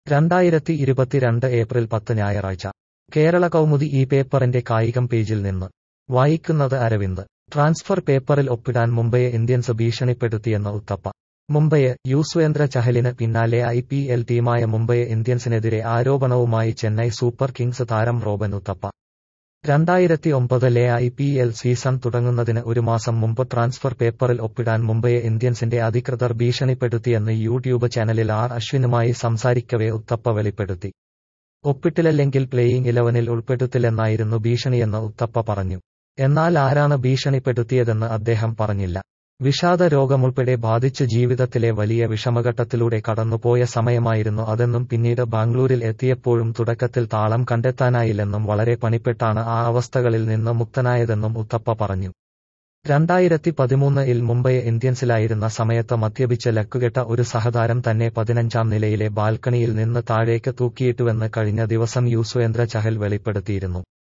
രണ്ടായിരത്തി ഇരുപത്തിരണ്ട് ഏപ്രിൽ പത്ത് ഞായറാഴ്ച കേരള കൗമുദി ഈ പേപ്പറിന്റെ കായികം പേജിൽ നിന്ന് വായിക്കുന്നത് അരവിന്ദ് ട്രാൻസ്ഫർ പേപ്പറിൽ ഒപ്പിടാൻ മുംബൈയെ ഇന്ത്യൻസ് ഭീഷണിപ്പെടുത്തിയെന്ന് ഉത്തപ്പ മുംബൈയെ യുസ്വേന്ദ്ര ചഹലിന് പിന്നാലെ ഐ പി എൽ ടീമായ മുംബൈ ഇന്ത്യൻസിനെതിരെ ആരോപണവുമായി ചെന്നൈ സൂപ്പർ കിങ്സ് താരം റോബൻ ഉത്തപ്പ രണ്ടായിരത്തി ഒമ്പതിലെ ഐ പി എൽ സീസൺ തുടങ്ങുന്നതിന് ഒരു മാസം മുമ്പ് ട്രാൻസ്ഫർ പേപ്പറിൽ ഒപ്പിടാൻ മുംബൈ ഇന്ത്യൻസിന്റെ അധികൃതർ ഭീഷണിപ്പെടുത്തിയെന്ന് യൂട്യൂബ് ചാനലിൽ ആർ അശ്വിനുമായി സംസാരിക്കവേ ഉത്തപ്പ വെളിപ്പെടുത്തി ഒപ്പിട്ടില്ലെങ്കിൽ പ്ലേയിംഗ് ഇലവനിൽ ഉൾപ്പെടുത്തില്ലെന്നായിരുന്നു ഭീഷണിയെന്ന് ഉത്തപ്പ പറഞ്ഞു എന്നാൽ ആരാണ് ഭീഷണിപ്പെടുത്തിയതെന്ന് അദ്ദേഹം പറഞ്ഞില്ല വിഷാദ രോഗമുൾപ്പെടെ ബാധിച്ച് ജീവിതത്തിലെ വലിയ വിഷമഘട്ടത്തിലൂടെ കടന്നുപോയ സമയമായിരുന്നു അതെന്നും പിന്നീട് ബാംഗ്ലൂരിൽ എത്തിയപ്പോഴും തുടക്കത്തിൽ താളം കണ്ടെത്താനായില്ലെന്നും വളരെ പണിപ്പെട്ടാണ് ആ അവസ്ഥകളിൽ നിന്ന് മുക്തനായതെന്നും ഉത്തപ്പ പറഞ്ഞു രണ്ടായിരത്തി പതിമൂന്നിൽ മുംബൈ ഇന്ത്യൻസിലായിരുന്ന സമയത്ത് മദ്യപിച്ച് ലക്കുകെട്ട ഒരു സഹതാരം തന്നെ പതിനഞ്ചാം നിലയിലെ ബാൽക്കണിയിൽ നിന്ന് താഴേക്ക് തൂക്കിയിട്ടുവെന്ന് കഴിഞ്ഞ ദിവസം യുസ്വേന്ദ്ര ചഹൽ വെളിപ്പെടുത്തിയിരുന്നു